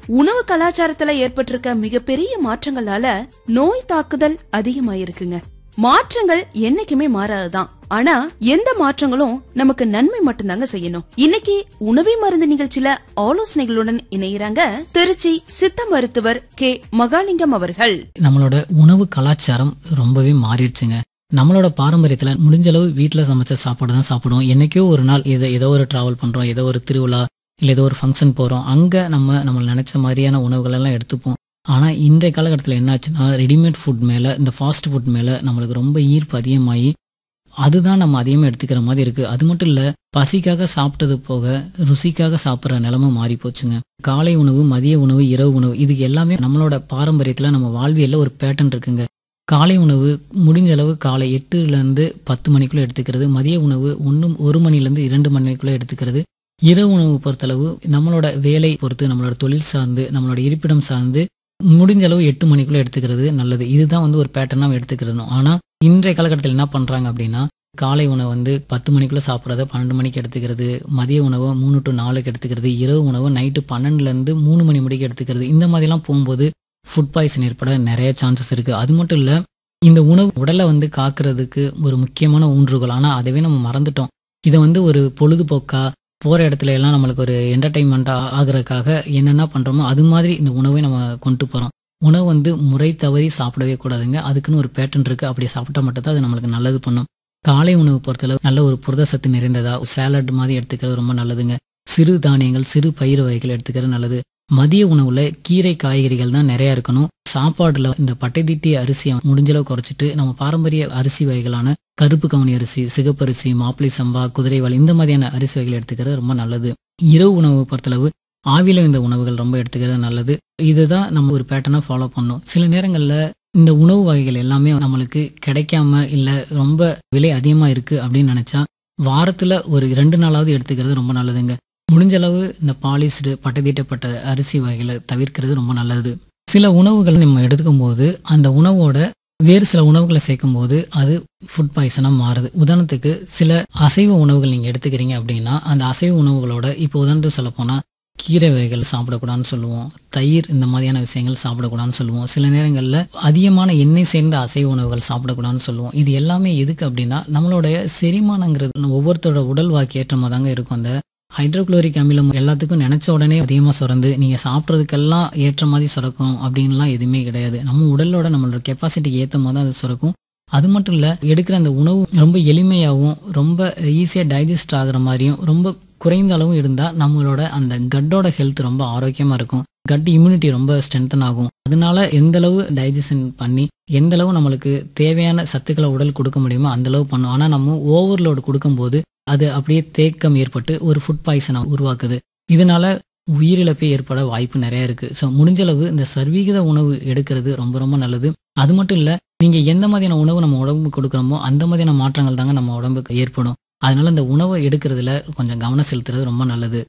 உணவு கலாச்சாரத்துல ஏற்பட்டிருக்க மிகப்பெரிய மாற்றங்களால நோய் தாக்குதல் அதிகமாயிருக்குங்க மாற்றங்கள் என்னைக்குமே மாறாதுதான் ஆனா எந்த மாற்றங்களும் நமக்கு நன்மை மட்டும்தாங்க செய்யணும் இன்னைக்கு உணவே மருந்து நிகழ்ச்சியில ஆலோசனைகளுடன் இணையறாங்க திருச்சி சித்த மருத்துவர் கே மகாலிங்கம் அவர்கள் நம்மளோட உணவு கலாச்சாரம் ரொம்பவே மாறிடுச்சுங்க நம்மளோட பாரம்பரியத்துல முடிஞ்ச அளவு வீட்டில் சமைச்ச சாப்பாடு தான் சாப்பிடுவோம் என்னைக்கோ ஒரு நாள் ஏதோ ஏதோ ஒரு டிராவல் பண்றோம் ஏதோ ஒரு திருவிழா இல்லை ஏதோ ஒரு ஃபங்க்ஷன் போறோம் அங்க நம்ம நம்ம நினைச்ச மாதிரியான உணவுகள் எல்லாம் எடுத்துப்போம் ஆனா இன்றைய காலகட்டத்தில் என்னாச்சுன்னா ரெடிமேட் ஃபுட் மேல இந்த ஃபாஸ்ட் ஃபுட் மேல நம்மளுக்கு ரொம்ப ஈர்ப்பு அதிகமாகி அதுதான் நம்ம அதிகமாக எடுத்துக்கிற மாதிரி இருக்கு அது மட்டும் இல்ல பசிக்காக சாப்பிட்டது போக ருசிக்காக சாப்பிட்ற நிலைமை மாறி போச்சுங்க காலை உணவு மதிய உணவு இரவு உணவு இதுக்கு எல்லாமே நம்மளோட பாரம்பரியத்துல நம்ம வாழ்வியல்ல ஒரு பேட்டர்ன் இருக்குங்க காலை உணவு முடிஞ்ச அளவு காலை எட்டுல இருந்து பத்து மணிக்குள்ள எடுத்துக்கிறது மதிய உணவு ஒன்று ஒரு மணில இருந்து இரண்டு மணிக்குள்ள எடுத்துக்கிறது இரவு உணவு பொறுத்தளவு நம்மளோட வேலை பொறுத்து நம்மளோட தொழில் சார்ந்து நம்மளோட இருப்பிடம் சார்ந்து முடிஞ்ச அளவு எட்டு மணிக்குள்ள எடுத்துக்கிறது நல்லது இதுதான் வந்து ஒரு பேட்டர்னாக எடுத்துக்கிறணும் ஆனா இன்றைய காலகட்டத்தில் என்ன பண்றாங்க அப்படின்னா காலை உணவு வந்து பத்து மணிக்குள்ள சாப்பிட்றத பன்னெண்டு மணிக்கு எடுத்துக்கிறது மதிய உணவை மூணு டு நாலுக்கு எடுத்துக்கிறது இரவு உணவு நைட்டு பன்னெண்டுல இருந்து மூணு மணி முடிக்கு எடுத்துக்கிறது இந்த மாதிரிலாம் போகும்போது ஃபுட் பாய்சன் ஏற்பட நிறைய சான்சஸ் இருக்கு அது மட்டும் இல்ல இந்த உணவு உடலை வந்து காக்கிறதுக்கு ஒரு முக்கியமான ஊன்றுகோல் ஆனா அதவே நம்ம மறந்துட்டோம் இதை வந்து ஒரு பொழுதுபோக்கா போற இடத்துல எல்லாம் நம்மளுக்கு ஒரு என்டர்டைன்மெண்ட் ஆகுறதுக்காக என்னென்ன பண்றோமோ அது மாதிரி இந்த உணவை நம்ம கொண்டு போறோம் உணவு வந்து முறை தவறி சாப்பிடவே கூடாதுங்க அதுக்குன்னு ஒரு பேட்டர்ன் இருக்கு அப்படி சாப்பிட்டா மட்டும்தான் அது நம்மளுக்கு நல்லது பண்ணும் காலை உணவு பொறுத்தளவு நல்ல ஒரு புரத சத்து நிறைந்ததா சேலட் மாதிரி எடுத்துக்கிறது ரொம்ப நல்லதுங்க சிறு தானியங்கள் சிறு பயிர் வகைகள் எடுத்துக்கிறது நல்லது மதிய உணவுல கீரை காய்கறிகள் தான் நிறைய இருக்கணும் சாப்பாடுல இந்த பட்டை தீட்டி அரிசியை முடிஞ்சளவு குறைச்சிட்டு நம்ம பாரம்பரிய அரிசி வகைகளான கருப்பு கவுனி அரிசி சிகப்பரிசி மாப்பிளை சம்பா குதிரைவால் இந்த மாதிரியான அரிசி வகைகள் எடுத்துக்கிறது ரொம்ப நல்லது இரவு உணவு பொறுத்தளவு ஆவில இந்த உணவுகள் ரொம்ப எடுத்துக்கிறது நல்லது இதுதான் நம்ம ஒரு பேட்டர்னா ஃபாலோ பண்ணோம் சில நேரங்கள்ல இந்த உணவு வகைகள் எல்லாமே நம்மளுக்கு கிடைக்காம இல்ல ரொம்ப விலை அதிகமா இருக்கு அப்படின்னு நினைச்சா வாரத்துல ஒரு ரெண்டு நாளாவது எடுத்துக்கிறது ரொம்ப நல்லதுங்க முடிஞ்ச அளவு இந்த பாலிஸ்டு பட்டதீட்டப்பட்ட அரிசி வகைகளை தவிர்க்கிறது ரொம்ப நல்லது சில உணவுகள் நம்ம எடுத்துக்கும் போது அந்த உணவோட வேறு சில உணவுகளை சேர்க்கும் போது அது ஃபுட் பாய்சனாக மாறுது உதாரணத்துக்கு சில அசைவ உணவுகள் நீங்கள் எடுத்துக்கிறீங்க அப்படின்னா அந்த அசைவ உணவுகளோட இப்போ உதாரணத்துக்கு சொல்ல போனால் கீரை வகைகள் சாப்பிடக்கூடாதுன்னு சொல்லுவோம் தயிர் இந்த மாதிரியான விஷயங்கள் சாப்பிடக்கூடாதுன்னு சொல்லுவோம் சில நேரங்களில் அதிகமான எண்ணெய் சேர்ந்த அசைவ உணவுகள் சாப்பிடக்கூடாதுன்னு சொல்லுவோம் இது எல்லாமே எதுக்கு அப்படின்னா நம்மளுடைய செரிமானங்கிறது ஒவ்வொருத்தரோட உடல் வாக்கு ஏற்றமாக தாங்க இருக்கும் அந்த ஹைட்ரோகுளோரிக் அமிலம் எல்லாத்துக்கும் நினைச்ச உடனே அதிகமாக சுரந்து நீங்கள் சாப்பிட்றதுக்கெல்லாம் ஏற்ற மாதிரி சுரக்கும் அப்படின்லாம் எதுவுமே கிடையாது நம்ம உடலோட நம்மளோட கெப்பாசிட்டிக்கு ஏற்ற மாதிரி தான் அது சுரக்கும் அது மட்டும் இல்லை எடுக்கிற அந்த உணவு ரொம்ப எளிமையாகவும் ரொம்ப ஈஸியாக டைஜஸ்ட் ஆகுற மாதிரியும் ரொம்ப குறைந்த அளவும் இருந்தால் நம்மளோட அந்த கட்டோட ஹெல்த் ரொம்ப ஆரோக்கியமாக இருக்கும் கட் இம்யூனிட்டி ரொம்ப ஸ்ட்ரென்தன் ஆகும் அதனால எந்த அளவு டைஜஷன் பண்ணி எந்த அளவு நம்மளுக்கு தேவையான சத்துக்களை உடல் கொடுக்க முடியுமோ அந்த அளவு பண்ணும் ஆனால் நம்ம ஓவர்லோடு கொடுக்கும்போது அது அப்படியே தேக்கம் ஏற்பட்டு ஒரு ஃபுட் பாய்சனை உருவாக்குது இதனால உயிரிழப்பே ஏற்பட வாய்ப்பு நிறைய இருக்கு ஸோ முடிஞ்ச அளவு இந்த சர்வீகித உணவு எடுக்கிறது ரொம்ப ரொம்ப நல்லது அது மட்டும் இல்ல நீங்க எந்த மாதிரியான உணவு நம்ம உடம்புக்கு கொடுக்குறோமோ அந்த மாதிரியான மாற்றங்கள் தாங்க நம்ம உடம்புக்கு ஏற்படும் அதனால இந்த உணவை எடுக்கிறதுல கொஞ்சம் கவனம் செலுத்துறது ரொம்ப நல்லது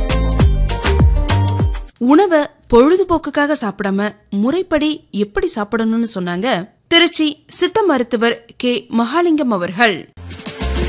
உணவை பொழுதுபோக்குக்காக சாப்பிடாம முறைப்படி எப்படி சாப்பிடணும்னு சொன்னாங்க திருச்சி சித்த மருத்துவர் கே மகாலிங்கம் அவர்கள்